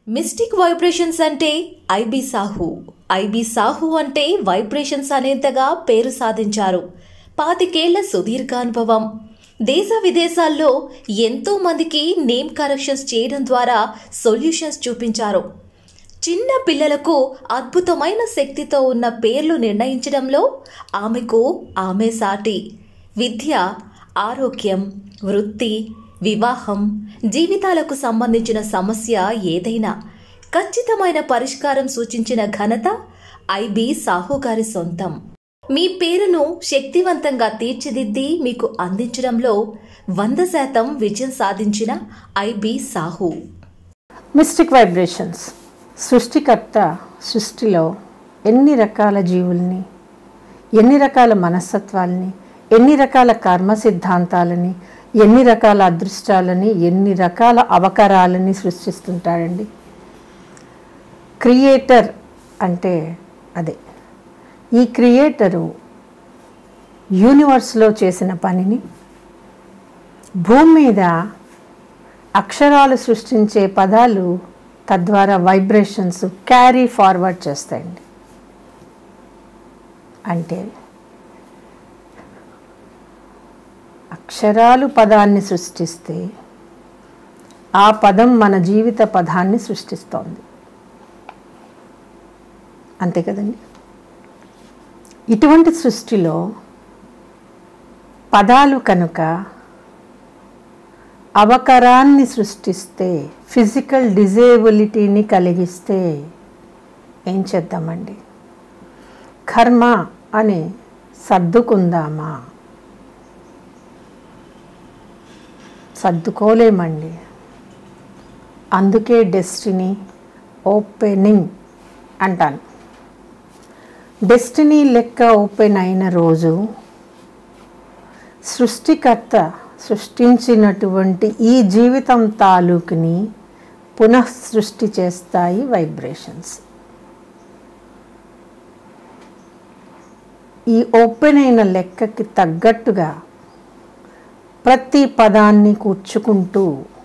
mystic vibrations అంటే IB Sahu IB Sahu అంటే vibrations అనేంతగా పేరు సాధించారు పాతికేళ్ల సుదీర్ఘ అనుభవం దేశ విదేశాల్లో ఎంతో మందికి నేమ్ కరెక్షన్స్ చేయడం ద్వారా సొల్యూషన్స్ చూపించారు చిన్న పిల్లలకు అద్భుతమైన శక్తితో ఉన్న పేర్లు నిర్ణయించడంలో ఆమెకు ఆమె సాటి విద్య ఆరోగ్యం వృత్తి వివాహం జీవితాలకు సంబంధించిన సమస్య ఏదైనా ఖచ్చితమైన పరిష్కారం సూచించిన ఘనత ఐబి సాహు గారి సొంతం మీ పేరును శక్తివంతంగా తీర్చిదిద్ది మీకు అందించడంలో వంద శాతం విజయం సాధించిన ఐబి సాహు మిస్టిక్ వైబ్రేషన్స్ సృష్టికర్త సృష్టిలో ఎన్ని రకాల జీవుల్ని ఎన్ని రకాల మనస్తత్వాలని ఎన్ని రకాల కర్మ సిద్ధాంతాలని ఎన్ని రకాల అదృష్టాలని ఎన్ని రకాల అవకరాలని సృష్టిస్తుంటాడండి క్రియేటర్ అంటే అదే ఈ క్రియేటరు యూనివర్స్లో చేసిన పనిని భూమి మీద అక్షరాలు సృష్టించే పదాలు తద్వారా వైబ్రేషన్స్ క్యారీ ఫార్వర్డ్ చేస్తాయండి అంటే అక్షరాలు పదాన్ని సృష్టిస్తే ఆ పదం మన జీవిత పదాన్ని సృష్టిస్తోంది అంతే కదండి ఇటువంటి సృష్టిలో పదాలు కనుక అవకరాన్ని సృష్టిస్తే ఫిజికల్ డిజేబిలిటీని కలిగిస్తే ఏం చేద్దామండి కర్మ అని సర్దుకుందామా సర్దుకోలేమండి అందుకే డెస్టినీ ఓపెనింగ్ అంటాను డెస్టినీ లెక్క ఓపెన్ అయిన రోజు సృష్టికర్త సృష్టించినటువంటి ఈ జీవితం తాలూకుని పునః సృష్టి చేస్తాయి వైబ్రేషన్స్ ఈ ఓపెన్ అయిన లెక్కకి తగ్గట్టుగా ప్రతి పదాన్ని కూర్చుకుంటూ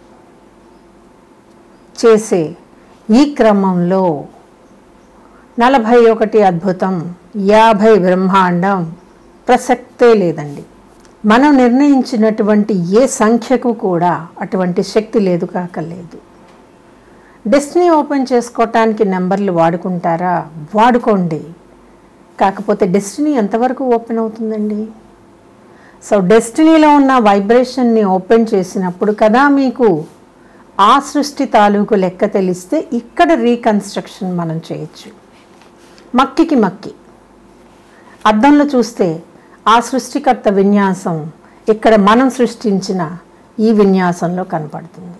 చేసే ఈ క్రమంలో నలభై ఒకటి అద్భుతం యాభై బ్రహ్మాండం ప్రసక్తే లేదండి మనం నిర్ణయించినటువంటి ఏ సంఖ్యకు కూడా అటువంటి శక్తి లేదు కాక లేదు డెస్టినీ ఓపెన్ చేసుకోవటానికి నెంబర్లు వాడుకుంటారా వాడుకోండి కాకపోతే డెస్టినీ ఎంతవరకు ఓపెన్ అవుతుందండి సో డెస్టినీలో ఉన్న వైబ్రేషన్ని ఓపెన్ చేసినప్పుడు కదా మీకు ఆ సృష్టి తాలూకు లెక్క తెలిస్తే ఇక్కడ రీకన్స్ట్రక్షన్ మనం చేయొచ్చు మక్కికి మక్కి అద్దంలో చూస్తే ఆ సృష్టికర్త విన్యాసం ఇక్కడ మనం సృష్టించిన ఈ విన్యాసంలో కనపడుతుంది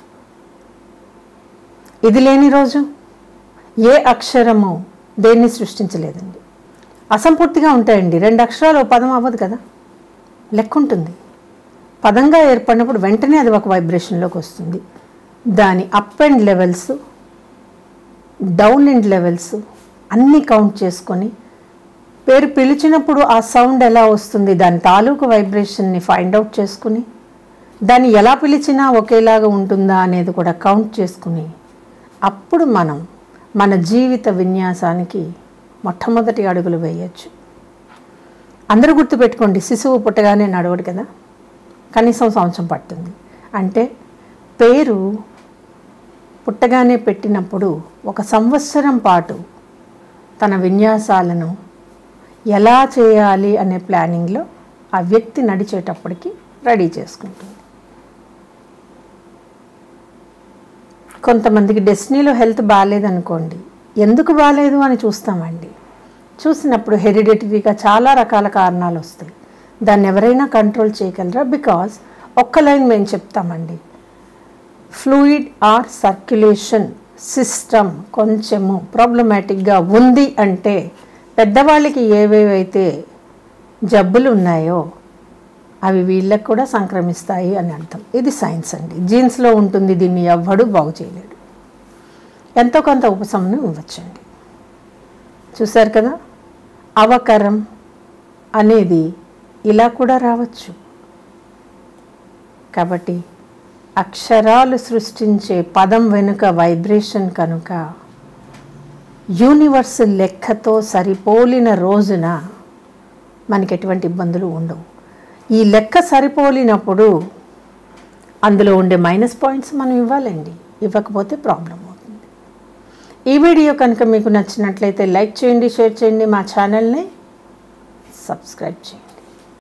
ఇది లేని రోజు ఏ అక్షరము దేన్ని సృష్టించలేదండి అసంపూర్తిగా ఉంటాయండి రెండు అక్షరాలు ఓ పదం అవ్వదు కదా లెక్క ఉంటుంది పదంగా ఏర్పడినప్పుడు వెంటనే అది ఒక వైబ్రేషన్లోకి వస్తుంది దాని up and levels down and levels అన్నీ కౌంట్ చేసుకొని పేరు పిలిచినప్పుడు ఆ సౌండ్ ఎలా వస్తుంది దాని తాలూకు వైబ్రేషన్ని ఫైండ్ అవుట్ చేసుకుని దాన్ని ఎలా పిలిచినా ఒకేలాగా ఉంటుందా అనేది కూడా కౌంట్ చేసుకుని అప్పుడు మనం మన జీవిత విన్యాసానికి మొట్టమొదటి అడుగులు వేయచ్చు అందరూ గుర్తుపెట్టుకోండి శిశువు పుట్టగానే నడవడు కదా కనీసం సంవత్సరం పడుతుంది అంటే పేరు పుట్టగానే పెట్టినప్పుడు ఒక సంవత్సరం పాటు తన విన్యాసాలను ఎలా చేయాలి అనే ప్లానింగ్లో ఆ వ్యక్తి నడిచేటప్పటికి రెడీ చేసుకుంటుంది కొంతమందికి డెస్టినీలో హెల్త్ బాగాలేదనుకోండి ఎందుకు బాగాలేదు అని చూస్తామండి చూసినప్పుడు హెరిడిటరీగా చాలా రకాల కారణాలు వస్తాయి దాన్ని ఎవరైనా కంట్రోల్ చేయగలరా బికాజ్ ఒక్క లైన్ మేము చెప్తామండి ఫ్లూయిడ్ ఆర్ సర్క్యులేషన్ సిస్టమ్ కొంచెము ప్రాబ్లమాటిక్గా ఉంది అంటే పెద్దవాళ్ళకి ఏవేవైతే జబ్బులు ఉన్నాయో అవి వీళ్ళకు కూడా సంక్రమిస్తాయి అని అర్థం ఇది సైన్స్ అండి జీన్స్లో ఉంటుంది దీన్ని ఎవ్వడూ బాగు చేయలేడు ఎంతో కొంత ఉపశమనం ఇవ్వచ్చండి చూశారు కదా అవకరం అనేది ఇలా కూడా రావచ్చు కాబట్టి అక్షరాలు సృష్టించే పదం వెనుక వైబ్రేషన్ కనుక యూనివర్స్ లెక్కతో సరిపోలిన రోజున మనకి ఎటువంటి ఇబ్బందులు ఉండవు ఈ లెక్క సరిపోలినప్పుడు అందులో ఉండే మైనస్ పాయింట్స్ మనం ఇవ్వాలండి ఇవ్వకపోతే ప్రాబ్లం అవుతుంది ఈ వీడియో కనుక మీకు నచ్చినట్లయితే లైక్ చేయండి షేర్ చేయండి మా ఛానల్ని సబ్స్క్రైబ్ చేయండి